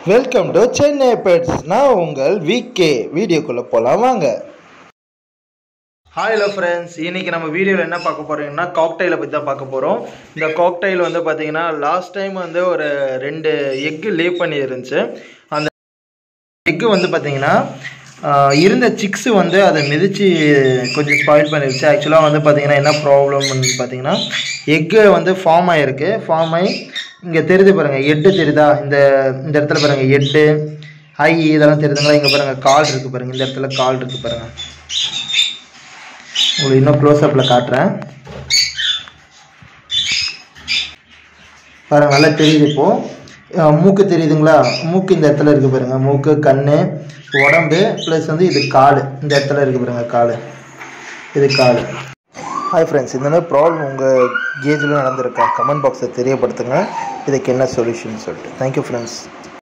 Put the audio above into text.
welcome to Chennai pets நான் உங்கள் VK வீடியோக்குள்ளே போகலாம் வாங்க ஹாய் ஹலோ ஃப்ரெண்ட்ஸ் இன்னைக்கு நம்ம வீடியோவில் என்ன பார்க்க போறோம்னா காக்டைலை பற்றி தான் பார்க்க போகிறோம் இந்த காக்டைல் வந்து பார்த்தீங்கன்னா லாஸ்ட் டைம் வந்து ஒரு ரெண்டு எக்கு லே பண்ணி இருந்துச்சு அந்த எக்கு வந்து பார்த்தீங்கன்னா ஆஹ், இருந்த சிக்ஸு வந்து அதை மிதித்து கொஞ்சம் ஸ்பாயில் பண்ணிருச்சு ஆக்சுவலாக வந்து பார்த்தீங்கன்னா என்ன ப்ராப்ளம்னு பார்த்தீங்கன்னா எக்கு வந்து ஃபார்ம் ஆகிருக்கு ஃபார்ம் ஆகி இங்கே தெரியுது பாருங்கள் எட்டு தெரியுதா இந்த இந்த இடத்துல பாருங்கள் எட்டு ஐ இதெல்லாம் தெரியுதுங்களா இங்கே பாருங்கள் கால் இருக்குது பாருங்கள் இந்த இடத்துல கால் இருக்குது பாருங்கள் உங்களுக்கு இன்னும் க்ளோஸ்அப்பில் காட்டுறேன் பாருங்க நல்லா தெரியுது இப்போ அஹ் மூக்கு தெரியுதுங்களா மூக்கு இந்த இடத்துல இருக்கு பாருங்க மூக்கு கண்ணு உடம்பு ப்ளஸ் வந்து இது கால் இந்த இடத்துல இருக்கு பாருங்க கால் இது கால் ஹாய் ஃப்ரெண்ட்ஸ் இந்த மாதிரி ப்ராப்ளம் உங்கள் கேஜில் நடந்திருக்கா கமெண்ட் பாக்ஸை தெரியப்படுத்துங்க இதுக்கு என்ன சொல்யூஷன் சொல்லிட்டு தேங்க்யூ ஃப்ரெண்ட்ஸ்